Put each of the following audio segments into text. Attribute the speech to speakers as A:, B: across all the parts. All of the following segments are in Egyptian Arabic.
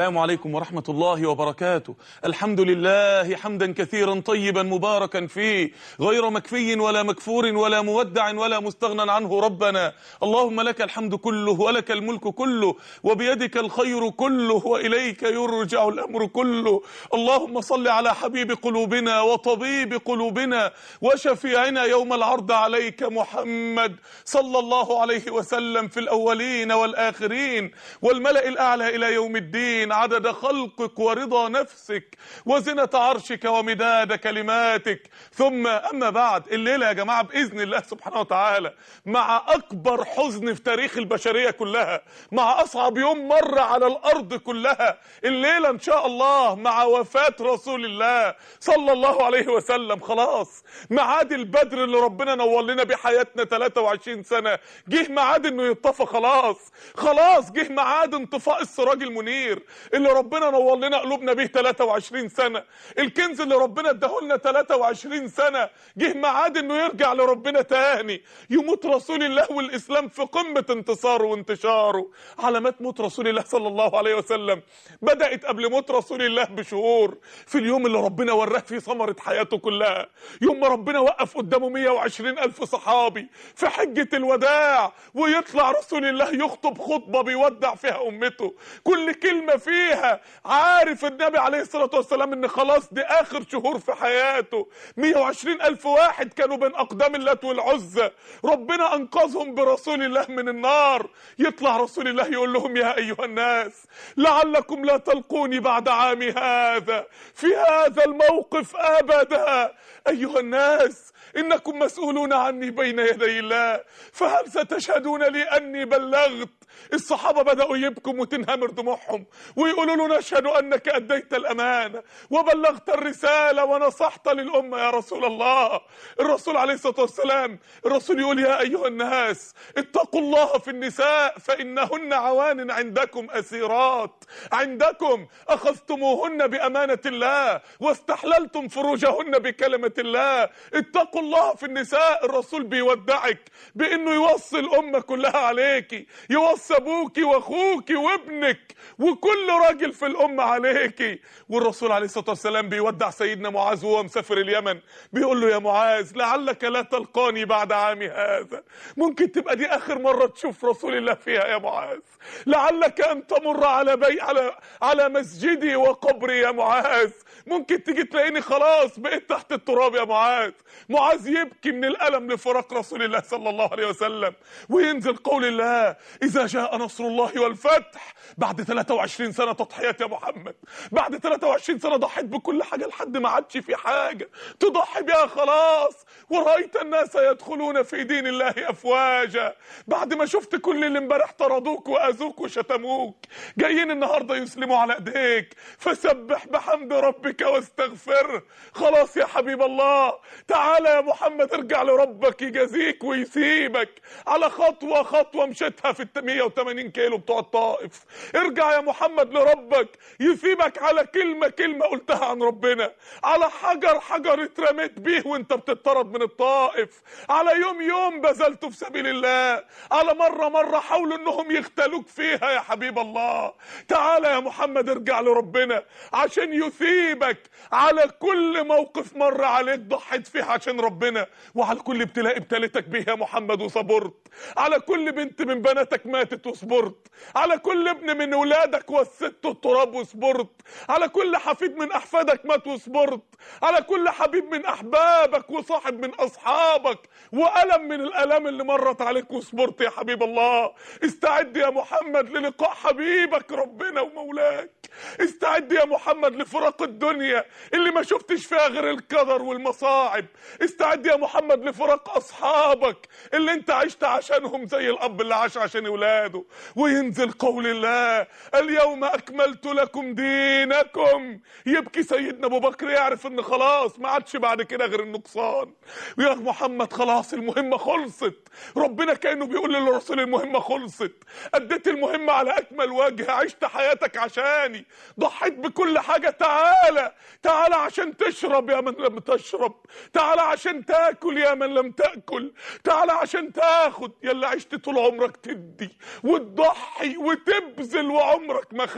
A: السلام عليكم ورحمة الله وبركاته الحمد لله حمدا كثيرا طيبا مباركا فيه غير مكفي ولا مكفور ولا مودع ولا مستغنى عنه ربنا اللهم لك الحمد كله ولك الملك كله وبيدك الخير كله وإليك يرجع الأمر كله اللهم صل على حبيب قلوبنا وطبيب قلوبنا وشفيعنا يوم العرض عليك محمد صلى الله عليه وسلم في الأولين والآخرين والملأ الأعلى إلى يوم الدين عدد خلقك ورضا نفسك وزنة عرشك ومداد كلماتك ثم أما بعد الليلة يا جماعة بإذن الله سبحانه وتعالى مع أكبر حزن في تاريخ البشرية كلها مع أصعب يوم مر على الأرض كلها الليلة إن شاء الله مع وفاة رسول الله صلى الله عليه وسلم خلاص ميعاد البدر اللي ربنا نور لنا بحياتنا 23 سنة جه ميعاد انه يطفى خلاص خلاص جه ميعاد انطفاء السراج المنير اللي ربنا نور لنا قلوبنا به 23 سنة الكنز اللي ربنا اداهولنا 23 سنة جه ميعاد انه يرجع لربنا تاني يموت رسول الله والاسلام في قمة انتصاره وانتشاره علامات موت رسول الله صلى الله عليه وسلم بدأت قبل موت رسول الله بشهور في اليوم اللي ربنا وراه فيه ثمرة حياته كلها يوم ما ربنا وقف قدامه 120 ألف صحابي في حجة الوداع ويطلع رسول الله يخطب خطبة بيودع فيها أمته كل كلمة فيها عارف النبي عليه الصلاة والسلام ان خلاص دي آخر شهور في حياته 120 ألف واحد كانوا بين أقدام اللات والعزة ربنا أنقذهم برسول الله من النار يطلع رسول الله يقول لهم يا أيها الناس لعلكم لا تلقوني بعد عامي هذا في هذا الموقف أبدا أيها الناس إنكم مسؤولون عني بين يدي الله فهل ستشهدون لي أني بلغت الصحابة بدأوا يبكوا وتنهمر دموعهم ويقولوا له نشهد أنك أديت الأمانة وبلغت الرسالة ونصحت للأمة يا رسول الله الرسول عليه الصلاة والسلام الرسول يقول يا أيها الناس اتقوا الله في النساء فإنهن عوان عندكم أسيرات عندكم أخذتموهن بأمانة الله واستحللتم فروجهن بكلمة الله اتقوا الله في النساء الرسول بيودعك بأنه يوصي الأمة كلها عليكي يوصي ابوك واخوك وابنك وكل راجل في الامه عليكي والرسول عليه الصلاه والسلام بيودع سيدنا معاذ وهو مسافر اليمن بيقول له يا معاذ لعلك لا تلقاني بعد عامي هذا ممكن تبقى دي اخر مره تشوف رسول الله فيها يا معاذ لعلك ان تمر على بي على على مسجدي وقبري يا معاذ ممكن تيجي تلاقيني خلاص بقيت تحت التراب يا معاذ معاذ يبكي من الالم لفراق رسول الله صلى الله عليه وسلم وينزل قول الله اذا جاء نصر الله والفتح بعد 23 سنه تضحيات يا محمد بعد 23 سنه ضحيت بكل حاجه لحد ما عادش في حاجه تضحي بيها خلاص ورايت الناس يدخلون في دين الله افواجا بعد ما شفت كل اللي امبارح طردوك واذوك وشتموك جايين النهارده يسلموا على ايديك فسبح بحمد ربك واستغفره خلاص يا حبيب الله تعالى يا محمد ارجع لربك يجازيك ويسيبك على خطوه خطوه مشيتها في ال 180 كيلو بتوع الطائف ارجع يا محمد لربك يسيبك على كلمه كلمه قلتها عن ربنا على حجر حجر اترميت بيه وانت بتطرد من الطائف على يوم يوم بذلته في سبيل الله على مره مره حاولوا انهم يختلوك فيها يا حبيب الله تعالى يا محمد ارجع لربنا عشان يثيبك على كل موقف مر عليك ضحيت فيه عشان ربنا وعلى كل ابتلاء ابتلتك به يا محمد وصبرت على كل بنت من بناتك ماتت وصبرت على كل ابن من ولادك وسدته التراب وصبرت على كل حفيد من احفادك مات وصبرت على كل حبيب من احبابك وصاحب من اصحابك والم من الالام اللي مرت عليك وصبرت يا حبيب الله استعد يا محمد للقاء حبيبك ربنا ومولاك استعد يا محمد لفراق الدنيا اللي ما شفتش فيها غير القدر والمصاعب استعد يا محمد لفراق اصحابك اللي انت عشت عشانهم زي الاب اللي عاش عشان اولاده وينزل قول الله اليوم اكملت لكم دينكم يبكي سيدنا ابو بكر يعرف ان خلاص ما عادش بعد كده غير النقصان ويا محمد خلاص المهمه خلصت ربنا كانه بيقول للرسول المهمه خلصت اديت المهمه على اكمل وجه عشت حياتك عشاني ضحيت بكل حاجه تعالى تعالى عشان تشرب يا من لم تشرب تعالى عشان تاكل يا من لم تاكل تعالى عشان تاخد يلا عشت طول عمرك تدي وتضحي وتبذل وعمرك ما خدت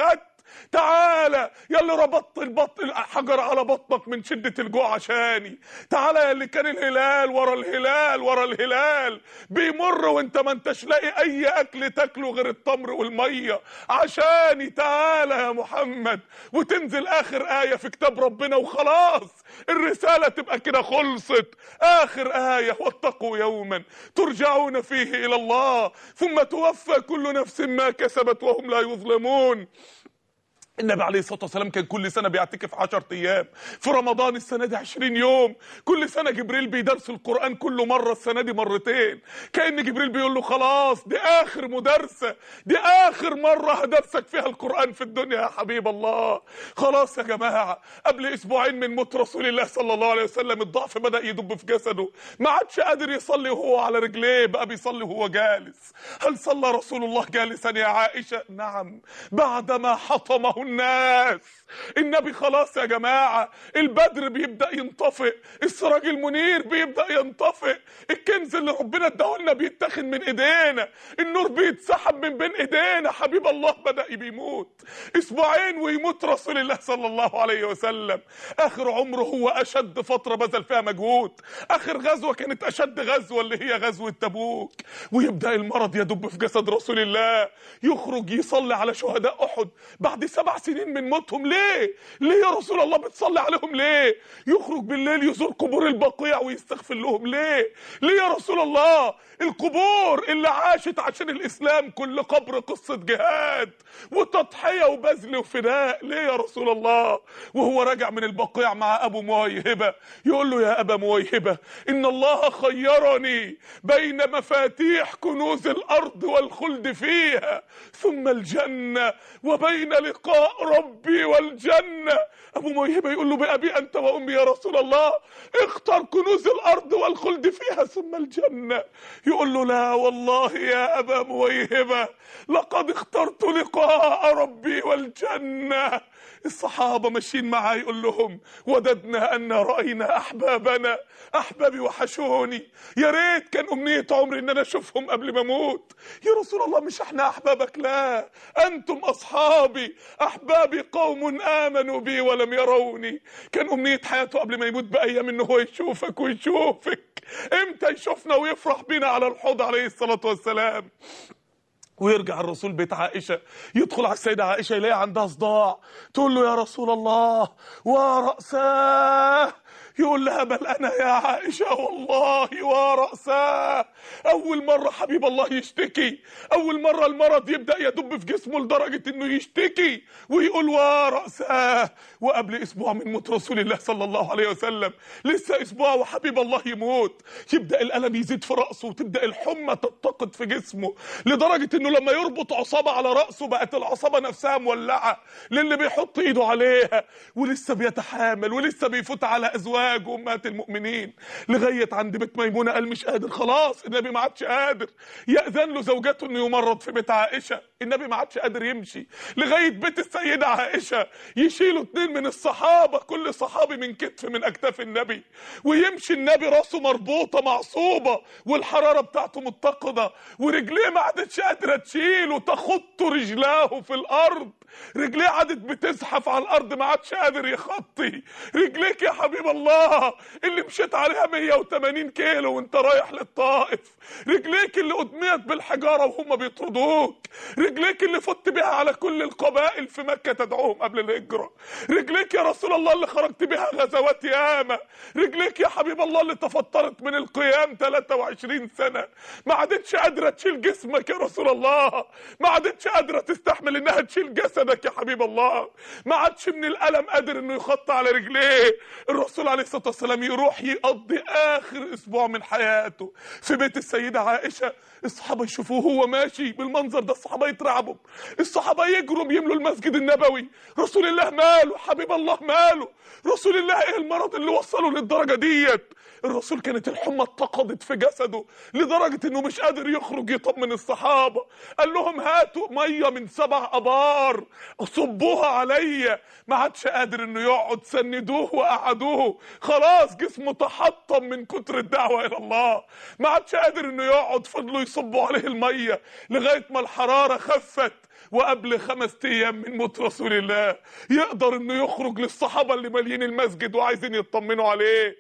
A: تعالى يا اللي ربطت البطن حجر على بطنك من شدة الجوع عشاني تعالى يا اللي كان الهلال ورا الهلال ورا الهلال بيمر وانت ما انتش لاقي اي اكل تاكله غير التمر والمية عشاني تعالى يا محمد وتنزل اخر آية في كتاب ربنا وخلاص الرسالة تبقى كده خلصت اخر آية واتقوا يوما ترجعون فيه الى الله ثم توفى كل نفس ما كسبت وهم لا يظلمون النبي عليه الصلاه والسلام كان كل سنه بيعتكف 10 ايام في رمضان السنه دي 20 يوم كل سنه جبريل بيدرس القران كل مره السنه دي مرتين كان جبريل بيقول له خلاص دي اخر مدرسه دي اخر مره هدرسك فيها القران في الدنيا يا حبيب الله خلاص يا جماعه قبل اسبوعين من موت رسول الله صلى الله عليه وسلم الضعف بدا يدب في جسده ما عادش قادر يصلي وهو على رجليه بقى بيصلي وهو جالس هل صلى رسول الله جالسا يا عائشه نعم بعدما حطمه الناس النبي خلاص يا جماعة البدر بيبدأ ينطفئ السراج المنير بيبدأ ينطفئ الكنز اللي ربنا اداهولنا بيتاخد من ايدينا النور بيتسحب من بين ايدينا حبيب الله بدأ بيموت اسبوعين ويموت رسول الله صلى الله عليه وسلم اخر عمره هو اشد فترة بذل فيها مجهود اخر غزوة كانت اشد غزوة اللي هي غزوة تبوك ويبدأ المرض يدب في جسد رسول الله يخرج يصلي على شهداء احد بعد سبع سنين من موتهم ليه ليه يا رسول الله بتصلي عليهم ليه يخرج بالليل يزور قبور البقيع ويستغفر لهم ليه ليه يا رسول الله القبور اللي عاشت عشان الاسلام كل قبر قصة جهاد وتضحية وبذل وفداء ليه يا رسول الله وهو راجع من البقيع مع ابو مويهبة يقول له يا ابا مويهبة ان الله خيرني بين مفاتيح كنوز الارض والخلد فيها ثم الجنة وبين لقاء ربي والجنة ابو مويهبة يقول له بأبي انت وامي يا رسول الله اختر كنوز الارض والخلد فيها ثم الجنة يقول له لا والله يا ابا مويهبة لقد اخترت لقاء ربي والجنة الصحابة ماشيين معاه يقول لهم وددنا أن رأينا أحبابنا أحبابي وحشوني يا ريت كان أمنية عمري إن أنا أشوفهم قبل ما أموت يا رسول الله مش إحنا أحبابك لا أنتم أصحابي أحبابي قوم آمنوا بي ولم يروني كان أمنية حياته قبل ما يموت بأيام إن هو يشوفك ويشوفك إمتى يشوفنا ويفرح بينا على الحوض عليه الصلاة والسلام ويرجع الرسول بيت عائشة يدخل على السيدة عائشة يلاقي عندها صداع تقول له يا رسول الله ورأساه يقول لها بل أنا يا عائشة والله ورأساه أول مرة حبيب الله يشتكي أول مرة المرض يبدأ يدب في جسمه لدرجة إنه يشتكي ويقول ورأساه وقبل أسبوع من موت رسول الله صلى الله عليه وسلم لسه أسبوع وحبيب الله يموت يبدأ الألم يزيد في رأسه وتبدأ الحمى تتقد في جسمه لدرجة إنه لما يربط عصابة على رأسه بقت العصابة نفسها مولعة للي بيحط إيده عليها ولسه بيتحامل ولسه بيفوت على أزواجه أمهات المؤمنين لغاية عند بيت ميمونة قال مش قادر خلاص النبي ما عادش قادر يأذن له زوجته إنه يمرض في بيت عائشة النبي ما عادش قادر يمشي لغاية بيت السيدة عائشة يشيلوا اتنين من الصحابة كل صحابي من كتف من أكتاف النبي ويمشي النبي راسه مربوطة معصوبة والحرارة بتاعته متقدة ورجليه ما عادتش قادرة تشيله تخط رجلاه في الأرض رجليه عادت بتزحف على الأرض ما عادش قادر يخطي رجليك يا حبيب الله اللي مشيت عليها 180 كيلو وانت رايح للطائف رجليك اللي أدميت بالحجارة وهم بيطردوك رجليك اللي فت بيها على كل القبائل في مكة تدعوهم قبل الهجرة رجليك يا رسول الله اللي خرجت بيها غزوات ياما رجليك يا حبيب الله اللي تفطرت من القيام 23 سنة ما عادتش قادرة تشيل جسمك يا رسول الله ما عادتش قادرة تستحمل انها تشيل جسدك يا حبيب الله ما عادش من الألم قادر انه يخط على رجليه الرسول عليه الصلاة والسلام يروح يقضي آخر أسبوع من حياته في بيت السيدة عائشة الصحابة يشوفوه هو ماشي بالمنظر ده الصحابة يترعبوا الصحابة يجروا يملوا المسجد النبوي رسول الله ماله حبيب الله ماله رسول الله ايه المرض اللي وصله للدرجة ديت الرسول كانت الحمى اتقضت في جسده لدرجة انه مش قادر يخرج يطمن الصحابة قال لهم هاتوا مية من سبع ابار صبوها عليا ما عادش قادر انه يقعد سندوه وقعدوه خلاص جسمه تحطم من كتر الدعوة الى الله ما عادش قادر انه يقعد فضلوا يصبوا عليه المية لغاية ما الحرارة خفت وقبل خمس ايام من موت رسول الله يقدر انه يخرج للصحابه اللي مالين المسجد وعايزين يطمنوا عليه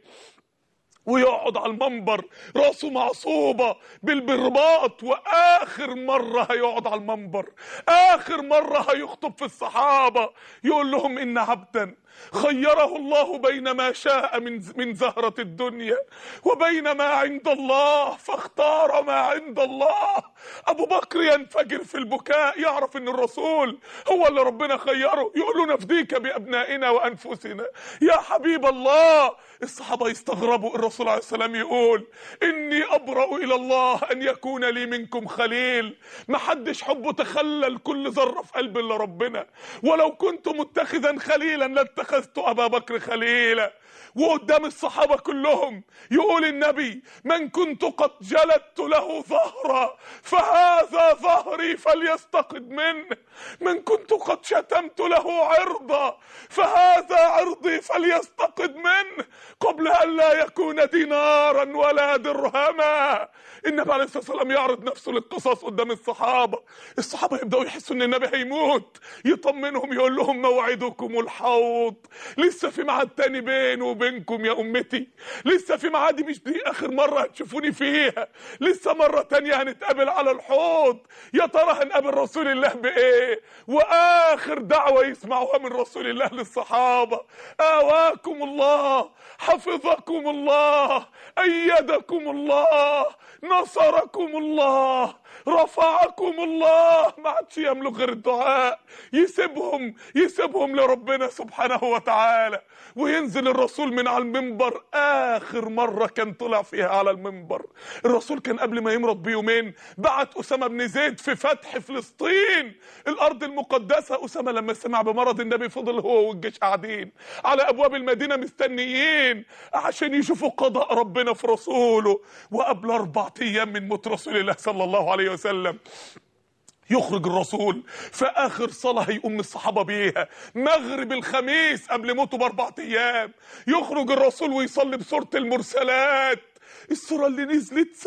A: ويقعد على المنبر راسه معصوبة بالرباط وآخر مرة هيقعد على المنبر آخر مرة هيخطب في الصحابة يقول لهم إن عبدا خيره الله بين ما شاء من من زهرة الدنيا وبين ما عند الله فاختار ما عند الله أبو بكر ينفجر في البكاء يعرف إن الرسول هو اللي ربنا خيره يقول له نفديك بأبنائنا وأنفسنا يا حبيب الله الصحابة يستغربوا الرسول عليه السلام يقول إني أبرأ إلى الله أن يكون لي منكم خليل محدش حبه تخلل كل ذرة في قلب إلا ربنا ولو كنت متخذا خليلا لاتخذت أبا بكر خليلا وقدام الصحابة كلهم يقول النبي من كنت قد جلدت له ظهرا فهذا ظهري فليستقد منه من كنت قد شتمت له عرضا فهذا عرضي فليستقد منه قبل أن لا يكون دينارا ولا درهما النبي عليه الصلاة والسلام يعرض نفسه للقصاص قدام الصحابة الصحابة يبدأوا يحسوا ان النبي هيموت يطمنهم يقول لهم موعدكم الحوض لسه في ميعاد تاني بيني وبينكم يا أمتي لسه في ميعادي مش دي آخر مرة هتشوفوني فيها لسه مرة تانية هنتقابل على الحوض يا ترى هنقابل رسول الله بإيه وآخر دعوة يسمعوها من رسول الله للصحابة آواكم الله حفظكم الله أيدكم الله نصركم الله رفعكم الله ما عادش يملك غير الدعاء يسيبهم يسيبهم لربنا سبحانه وتعالى وينزل الرسول من على المنبر اخر مره كان طلع فيها على المنبر الرسول كان قبل ما يمرض بيومين بعت اسامه بن زيد في فتح فلسطين الارض المقدسه اسامه لما سمع بمرض النبي فضل هو والجيش قاعدين على ابواب المدينه مستنيين عشان يشوفوا قضاء ربنا في رسوله وقبل اربع ايام من موت رسول الله صلى الله عليه وسلم يخرج الرسول في اخر صلاه هيقوم الصحابه بيها مغرب الخميس قبل موته باربع ايام يخرج الرسول ويصلي بسوره المرسلات السورة اللي نزلت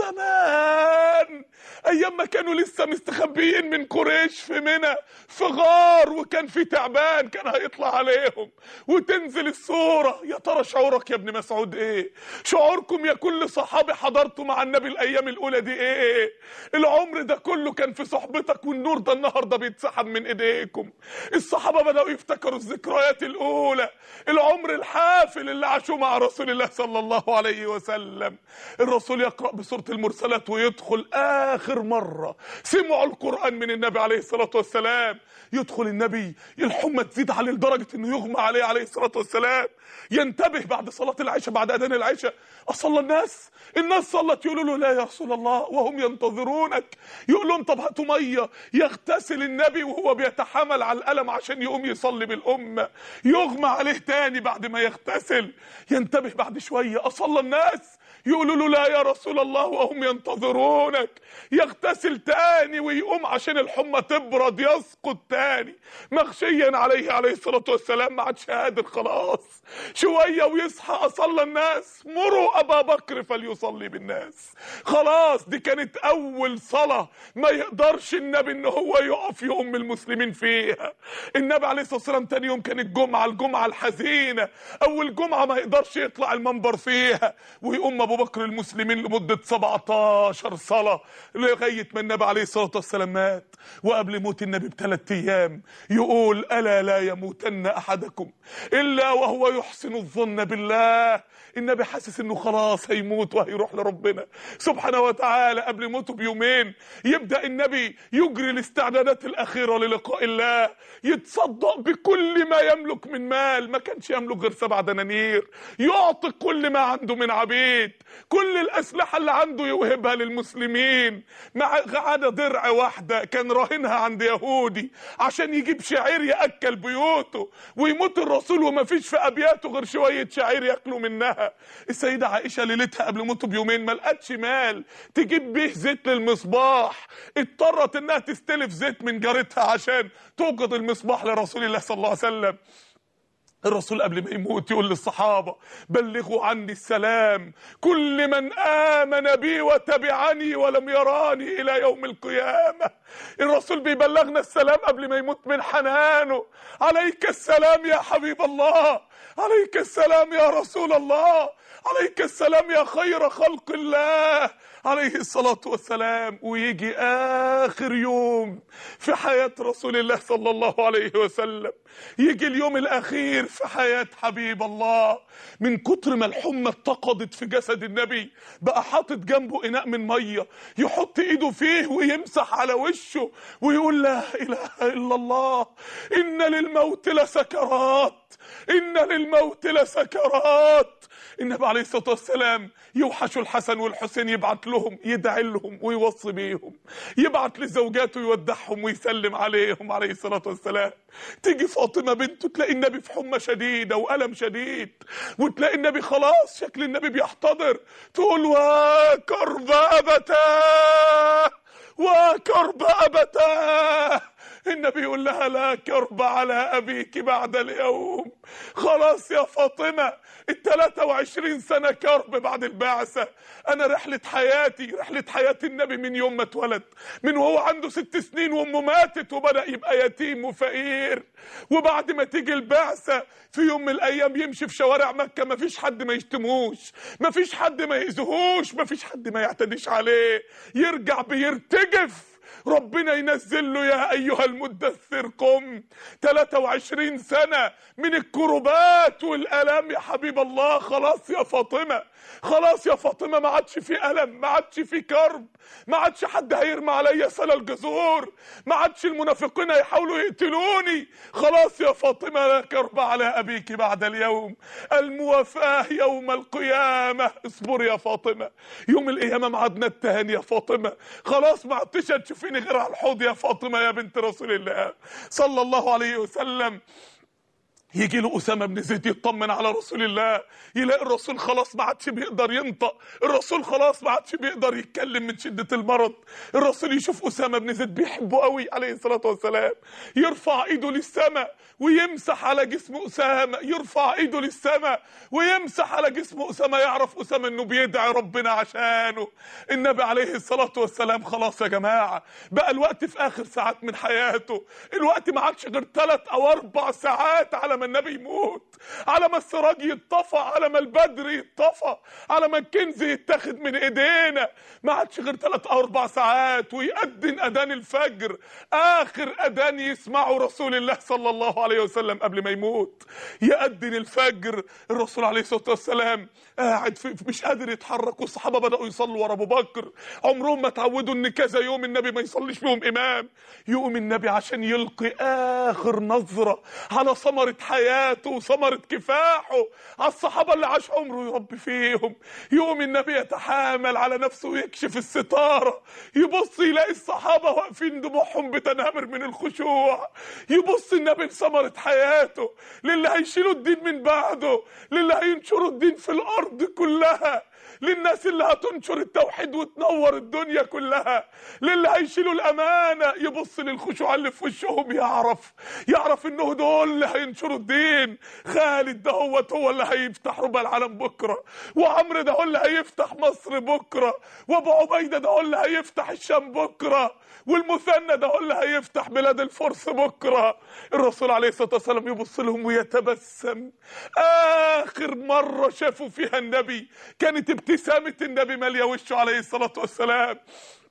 A: زمان ايام ما كانوا لسه مستخبيين من قريش في منى في غار وكان في تعبان كان هيطلع عليهم وتنزل السورة يا ترى شعورك يا ابن مسعود ايه شعوركم يا كل صحابي حضرتوا مع النبي الايام الاولى دي ايه العمر ده كله كان في صحبتك والنور ده النهارده بيتسحب من ايديكم الصحابة بدأوا يفتكروا الذكريات الاولى العمر الحافل اللي عاشوه مع رسول الله صلى الله عليه وسلم الرسول يقرأ بسورة المرسلات ويدخل آخر مرة سمعوا القرآن من النبي عليه الصلاة والسلام يدخل النبي الحمى تزيد عليه لدرجة انه يغمى عليه عليه الصلاة والسلام ينتبه بعد صلاة العشاء بعد أذان العشاء أصلى الناس الناس صلت يقولوا له لا يا رسول الله وهم ينتظرونك يقول لهم طب هاتوا مية يغتسل النبي وهو بيتحمل على الألم عشان يقوم يصلي بالأمة يغمى عليه تاني بعد ما يغتسل ينتبه بعد شوية أصلى الناس يقولوا له لا يا رسول الله وهم ينتظرونك يغتسل تاني ويقوم عشان الحمى تبرد يسقط تاني مغشيا عليه عليه الصلاة والسلام ما عادش قادر خلاص شوية ويصحى أصلى الناس مروا أبا بكر فليصلي بالناس خلاص دي كانت أول صلاة ما يقدرش النبي إن هو يقف يؤم المسلمين فيها النبي عليه الصلاة والسلام تاني يوم كانت جمعة الجمعة الحزينة أول جمعة ما يقدرش يطلع المنبر فيها ويقوم ابو بكر المسلمين لمده 17 صلاه لغايه ما النبي عليه الصلاه والسلام مات وقبل موت النبي بثلاث ايام يقول الا لا يموتن احدكم الا وهو يحسن الظن بالله النبي حاسس انه خلاص هيموت وهيروح لربنا سبحانه وتعالى قبل موته بيومين يبدا النبي يجري الاستعدادات الاخيره للقاء الله يتصدق بكل ما يملك من مال ما كانش يملك غير سبع دنانير يعطي كل ما عنده من عبيد كل الاسلحه اللي عنده يوهبها للمسلمين مع عدا درع واحده كان راهنها عند يهودي عشان يجيب شعير ياكل بيوته ويموت الرسول وما فيش في ابياته غير شويه شعير ياكلوا منها السيده عائشه ليلتها قبل موته بيومين ما لقتش مال تجيب بيه زيت للمصباح اضطرت انها تستلف زيت من جارتها عشان توقد المصباح لرسول الله صلى الله عليه وسلم الرسول قبل ما يموت يقول للصحابة بلغوا عني السلام كل من آمن بي وتبعني ولم يراني إلى يوم القيامة الرسول بيبلغنا السلام قبل ما يموت من حنانه عليك السلام يا حبيب الله عليك السلام يا رسول الله عليك السلام يا خير خلق الله عليه الصلاة والسلام ويجي آخر يوم في حياة رسول الله صلى الله عليه وسلم يجي اليوم الأخير في حياة حبيب الله من كتر ما الحمى اتقضت في جسد النبي بقى حاطط جنبه إناء من مية يحط إيده فيه ويمسح على وشه ويقول لا إله إلا الله إن للموت لسكرات إن للموت لسكرات النبي عليه الصلاة والسلام يوحش الحسن والحسين يبعت لهم يدعي لهم ويوصي بيهم يبعت لزوجاته يودعهم ويسلم عليهم عليه الصلاة والسلام تيجي فاطمة بنته تلاقي النبي في حمى شديدة وألم شديد وتلاقي النبي خلاص شكل النبي بيحتضر تقول وكرب أبتاه وكرب أبتاه النبي يقول لها لا كرب على أبيك بعد اليوم خلاص يا فاطمة ال 23 سنة كرب بعد البعثة أنا رحلة حياتي رحلة حياة النبي من يوم ما اتولد من وهو عنده ست سنين وأمه ماتت وبدأ يبقى يتيم وفقير وبعد ما تيجي البعثة في يوم من الأيام يمشي في شوارع مكة ما فيش حد ما يشتموش ما فيش حد ما يأذوهوش ما فيش حد ما يعتديش عليه يرجع بيرتجف ربنا ينزل له يا ايها المدثر قم 23 سنه من الكربات والالام يا حبيب الله خلاص يا فاطمه خلاص يا فاطمه ما عادش في الم ما عادش في كرب ما عادش حد هيرمي عليا سلا الجزور ما عادش المنافقين هيحاولوا يقتلوني خلاص يا فاطمه لا كرب على ابيك بعد اليوم الموافاه يوم القيامه اصبر يا فاطمه يوم القيامه معادنا التهاني يا فاطمه خلاص ما عدتش تشوفيني غير على الحوض يا فاطمه يا بنت رسول الله صلى الله عليه وسلم يجي له اسامه بن زيد يطمن على رسول الله يلاقي الرسول خلاص ما عادش بيقدر ينطق الرسول خلاص ما عادش بيقدر يتكلم من شده المرض الرسول يشوف اسامه بن زيد بيحبه قوي عليه الصلاه والسلام يرفع ايده للسماء ويمسح على جسم اسامه يرفع ايده للسماء ويمسح على جسم اسامه يعرف اسامه انه بيدعي ربنا عشانه النبي عليه الصلاه والسلام خلاص يا جماعه بقى الوقت في اخر ساعات من حياته الوقت ما عادش غير ثلاث او اربع ساعات على ما النبي يموت على ما السراج يتطفى على ما البدر يتطفى على ما الكنز يتاخد من ايدينا ما عادش غير ثلاث او اربع ساعات ويأذن اذان الفجر اخر اذان يسمعه رسول الله صلى الله عليه وسلم قبل ما يموت يأذن الفجر الرسول عليه الصلاه والسلام قاعد في مش قادر يتحرك والصحابه بداوا يصلوا ورا ابو بكر عمرهم ما اتعودوا ان كذا يوم النبي ما يصليش فيهم امام يقوم النبي عشان يلقي اخر نظره على ثمره حياته وثمره كفاحه على الصحابه اللي عاش عمره يربي فيهم يقوم النبي يتحامل على نفسه ويكشف الستاره يبص يلاقي الصحابه واقفين دموعهم بتنهمر من الخشوع يبص النبي لثمره حياته للي هيشيلوا الدين من بعده للي هينشروا الدين في الارض كلها للناس اللي هتنشر التوحيد وتنور الدنيا كلها للي هيشيلوا الامانه يبص للخشوع اللي في وشهم يعرف يعرف انه دول اللي هينشروا الدين خالد ده هو هو اللي هيفتح ربع العالم بكره وعمرو ده هو اللي هيفتح مصر بكره وابو عبيده ده هو اللي هيفتح الشام بكره والمثنى ده هو اللي هيفتح بلاد الفرس بكره الرسول عليه الصلاه والسلام يبص لهم ويتبسم اخر مره شافوا فيها النبي كانت ابتسامه النبي ماليه وشه عليه الصلاه والسلام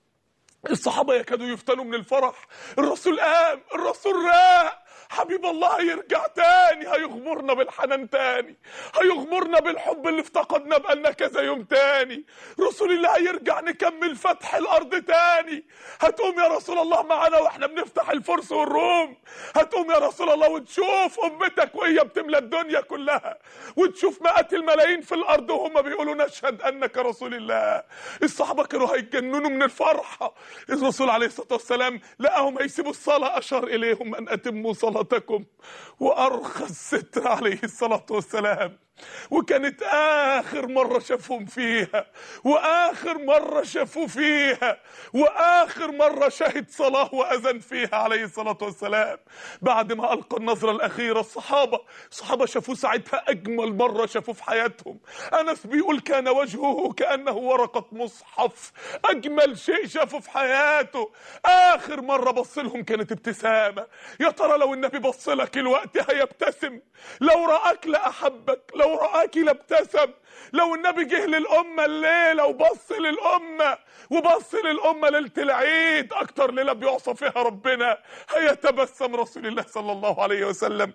A: الصحابه يكادوا يفتنوا من الفرح الرسول قام الرسول راق حبيب الله هيرجع تاني هيغمرنا بالحنان تاني هيغمرنا بالحب اللي افتقدنا بقالنا كذا يوم تاني رسول الله هيرجع نكمل فتح الارض تاني هتقوم يا رسول الله معانا واحنا بنفتح الفرس والروم هتقوم يا رسول الله وتشوف امتك وهي بتملى الدنيا كلها وتشوف مئات الملايين في الارض وهم بيقولوا نشهد انك رسول الله الصحابه كانوا هيتجننوا من الفرحه الرسول عليه الصلاه والسلام لقاهم هيسيبوا الصلاه اشار اليهم ان اتموا صلاتكم وارخى الستر عليه الصلاه والسلام وكانت اخر مرة شافهم فيها واخر مرة شافوا فيها واخر مرة شهد صلاة واذن فيها عليه الصلاة والسلام بعد ما القى النظرة الاخيرة الصحابة الصحابة شافوه ساعتها اجمل مرة شافوه في حياتهم انس بيقول كان وجهه كأنه ورقة مصحف اجمل شيء شافه في حياته اخر مرة بص لهم كانت ابتسامة يا ترى لو النبي بص لك الوقت هيبتسم لو رآك لأحبك لو رآك لابتسم لو النبي جه للأمة الليلة وبص للأمة وبص للأمة ليلة العيد أكتر ليلة بيعصى فيها ربنا هيتبسم رسول الله صلى الله عليه وسلم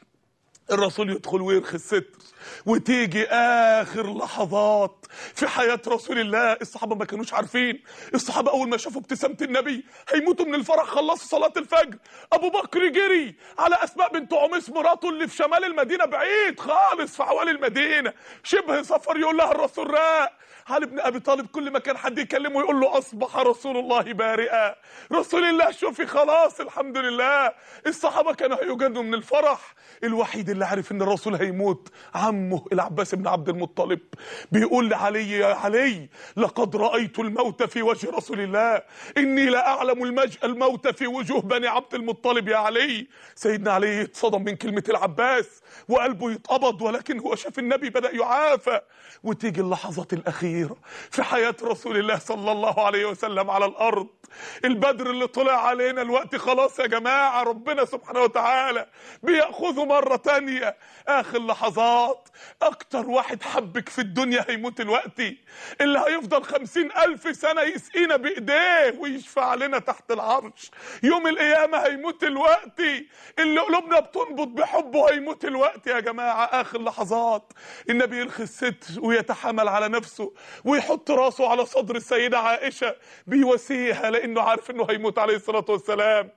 A: الرسول يدخل ويرخي الستر وتيجي اخر لحظات في حياة رسول الله الصحابة ما كانوش عارفين الصحابة اول ما شافوا ابتسامة النبي هيموتوا من الفرح خلصوا صلاة الفجر ابو بكر جري على اسماء بنت عميس مراته اللي في شمال المدينة بعيد خالص في حوالي المدينة شبه سفر يقول لها الرسول راق علي بن ابي طالب كل ما كان حد يكلمه يقول له اصبح رسول الله بارئا رسول الله شوفي خلاص الحمد لله الصحابه كانوا هيجنوا من الفرح الوحيد اللي عارف ان الرسول هيموت عمه العباس بن عبد المطلب بيقول لعلي يا علي لقد رايت الموت في وجه رسول الله اني لا اعلم المج الموت في وجوه بني عبد المطلب يا علي سيدنا علي اتصدم من كلمه العباس وقلبه يتقبض ولكن هو شاف النبي بدا يعافى وتيجي اللحظات الاخيره في حياه رسول الله صلى الله عليه وسلم على الارض البدر اللي طلع علينا الوقت خلاص يا جماعه ربنا سبحانه وتعالى بياخذه مره تانية اخر لحظات اكتر واحد حبك في الدنيا هيموت الوقت اللي هيفضل خمسين الف سنه يسقينا بايديه ويشفع لنا تحت العرش يوم القيامه هيموت الوقت اللي قلوبنا بتنبض بحبه هيموت الوقت يا جماعه اخر لحظات النبي يرخي الستر ويتحمل على نفسه ويحط راسه على صدر السيده عائشه بيواسيها لانه عارف انه هيموت عليه الصلاه والسلام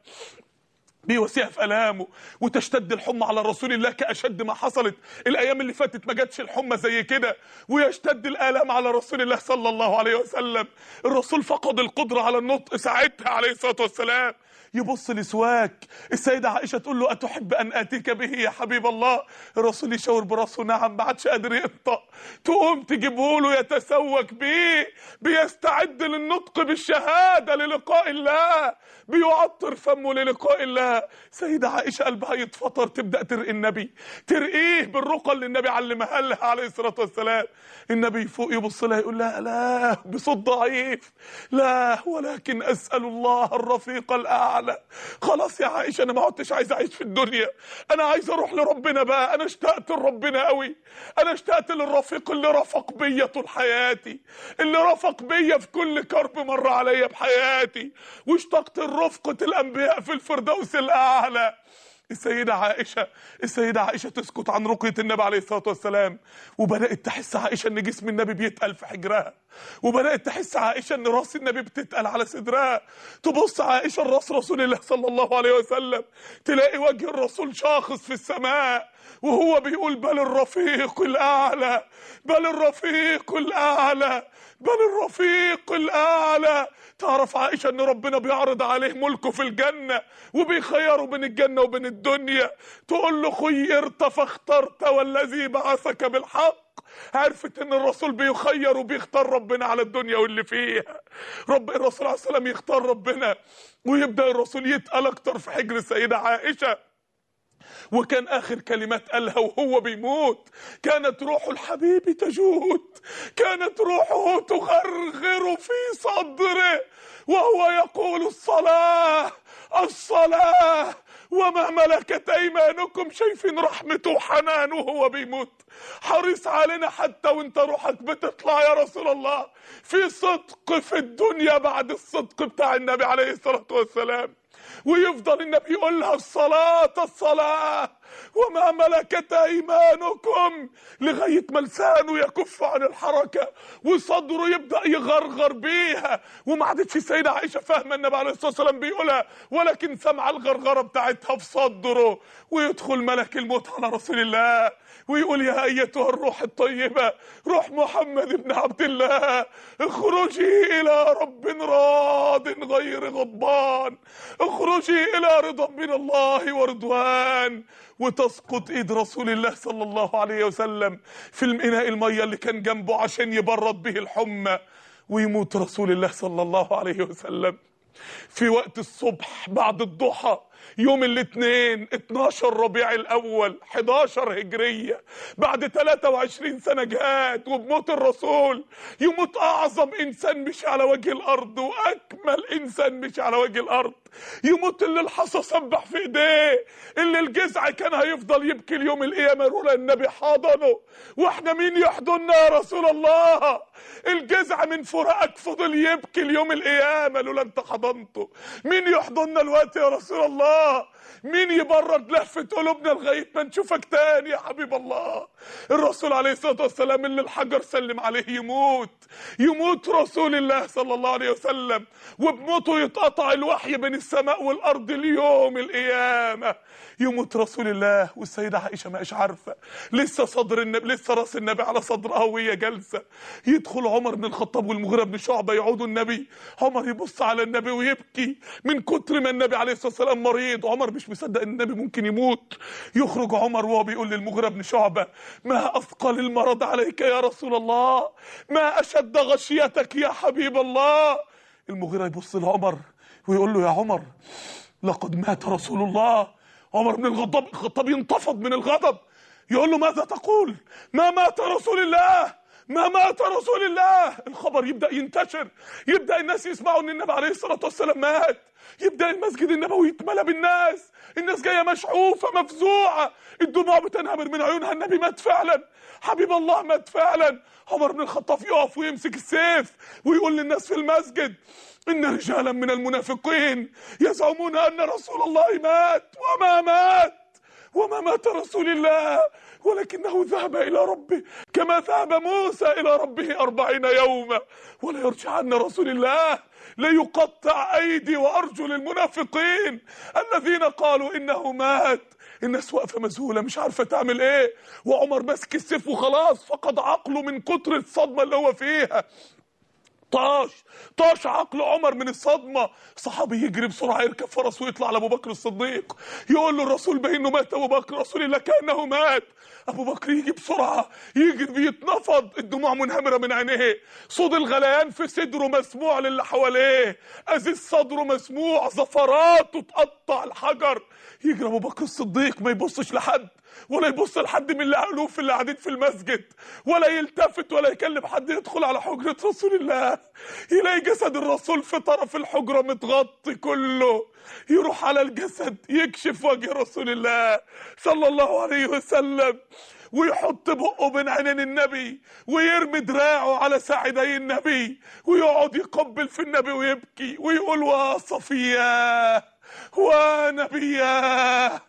A: بيوسيها في الامه وتشتد الحمى على رسول الله كاشد ما حصلت الايام اللي فاتت ما جاتش الحمى زي كده ويشتد الالام على رسول الله صلى الله عليه وسلم الرسول فقد القدره على النطق ساعتها عليه الصلاه والسلام يبص لسواك السيدة عائشة تقول له أتحب أن آتيك به يا حبيب الله الرسول يشاور براسه نعم ما عادش قادر ينطق تقوم تجيبه له يتسوك بيه بيستعد للنطق بالشهادة للقاء الله بيعطر فمه للقاء الله سيدة عائشة قلبها يتفطر تبدأ ترقي النبي ترقيه بالرقى اللي النبي علمها لها عليه الصلاة والسلام النبي فوق يبص لها يقول لها لا بصوت ضعيف لا ولكن أسأل الله الرفيق الأعلى خلاص يا عائشة أنا ما عدتش عايز أعيش في الدنيا أنا عايز أروح لربنا بقى أنا اشتقت لربنا قوي أنا اشتقت للرفيق اللي رفق بيا طول حياتي اللي رفق بيا في كل كرب مر عليا بحياتي واشتقت لرفقة الأنبياء في الفردوس الأعلى السيدة عائشة السيدة عائشة تسكت عن رقية النبي عليه الصلاة والسلام وبدأت تحس عائشة ان جسم النبي بيتقل في حجرها وبدأت تحس عائشة ان راس النبي بتتقل على صدرها تبص عائشة لراس رسول الله صلى الله عليه وسلم تلاقي وجه الرسول شاخص في السماء وهو بيقول بل الرفيق الأعلى بل الرفيق الأعلى بل الرفيق الأعلى تعرف عائشة ان ربنا بيعرض عليه ملكه في الجنة وبيخيره بين الجنة وبين الدنيا تقول له خيرت فاخترت والذي بعثك بالحق عرفت ان الرسول بيخير وبيختار ربنا على الدنيا واللي فيها رب الرسول عليه السلام يختار ربنا ويبدأ الرسول يتقل اكتر في حجر السيدة عائشة وكان اخر كلمات قالها وهو بيموت كانت روح الحبيب تجود كانت روحه تغرغر في صدره وهو يقول الصلاة الصلاة وما ملكت ايمانكم شايفين رحمته وحنانه وهو بيموت حريص علينا حتى وانت روحك بتطلع يا رسول الله في صدق في الدنيا بعد الصدق بتاع النبي عليه الصلاة والسلام ويفضل النبي يقول لها الصلاة الصلاة وما ملكت ايمانكم لغاية ما لسانه يكف عن الحركة وصدره يبدأ يغرغر بيها وما عادتش السيدة عائشة فاهمة النبي عليه الصلاة والسلام بيقولها ولكن سمع الغرغرة بتاعتها في صدره ويدخل ملك الموت على رسول الله ويقول يا ايتها الروح الطيبة روح محمد بن عبد الله اخرجي الى رب راض غير غضبان اخرجي الى رضا من الله ورضوان وتسقط ايد رسول الله صلى الله عليه وسلم في الاناء الميه اللي كان جنبه عشان يبرد به الحمى ويموت رسول الله صلى الله عليه وسلم في وقت الصبح بعد الضحى يوم الاثنين 12 ربيع الاول 11 هجريه بعد 23 سنه جهاد وبموت الرسول يموت اعظم انسان مشي على وجه الارض واكمل انسان مشي على وجه الارض يموت اللي الحصى سبح في ايديه اللي الجزع كان هيفضل يبكي اليوم القيامه لولا النبي حضنه واحنا مين يحضننا يا رسول الله الجزع من فراقك فضل يبكي اليوم القيامه لولا انت حضنته مين يحضننا الوقت يا رسول الله مين يبرد لهفة قلوبنا لغاية ما نشوفك تاني يا حبيب الله الرسول عليه الصلاة والسلام اللي الحجر سلم عليه يموت يموت رسول الله صلى الله عليه وسلم وبموته يتقطع الوحي بين السماء والأرض اليوم القيامة يموت رسول الله والسيدة عائشة ما إيش عارفة لسه صدر النبي لسه راس النبي على صدرها وهي جالسة يدخل عمر بن الخطاب والمغيرة بن شعبة يعودوا النبي عمر يبص على النبي ويبكي من كتر ما النبي عليه الصلاة والسلام مريض عمر مش مصدق ان النبي ممكن يموت يخرج عمر وهو بيقول للمغيرة بن شعبة ما أثقل المرض عليك يا رسول الله ما أشد غشيتك يا حبيب الله المغيرة يبص لعمر ويقول له يا عمر لقد مات رسول الله عمر بن الخطاب الخطاب ينتفض من الغضب يقول له ماذا تقول ما مات رسول الله ما مات رسول الله الخبر يبدا ينتشر يبدا الناس يسمعوا ان النبي عليه الصلاه والسلام مات يبدا المسجد النبوي يتملى بالناس الناس جايه مشحوفه مفزوعه الدموع بتنهمر من عيونها النبي مات فعلا حبيب الله مات فعلا عمر بن الخطاب يقف ويمسك السيف ويقول للناس في المسجد ان رجالا من المنافقين يزعمون ان رسول الله مات وما مات وما مات رسول الله ولكنه ذهب إلى ربه كما ذهب موسى إلى ربه أربعين يوما ولا يرجعن رسول الله ليقطع أيدي وأرجل المنافقين الذين قالوا إنه مات الناس واقفه مذهوله مش عارفه تعمل ايه وعمر ماسك السيف وخلاص فقد عقله من كتر الصدمه اللي هو فيها طاش طاش عقل عمر من الصدمة صحابي يجري بسرعة يركب فرس ويطلع لأبو بكر الصديق يقول له الرسول بأنه مات أبو بكر رسول الله كأنه مات أبو بكر يجي بسرعة يجري بيتنفض الدموع منهمرة من عينيه صوت الغليان في صدره مسموع للي حواليه أزيز صدره مسموع زفراته تقطع الحجر يجري أبو بكر الصديق ما يبصش لحد ولا يبص لحد من الالوف اللي قاعدين في المسجد ولا يلتفت ولا يكلم حد يدخل على حجره رسول الله يلاقي جسد الرسول في طرف الحجره متغطي كله يروح على الجسد يكشف وجه رسول الله صلى الله عليه وسلم ويحط بقه بين عينين النبي ويرمي دراعه على ساعدي النبي ويقعد يقبل في النبي ويبكي ويقول وصفياه ونبياه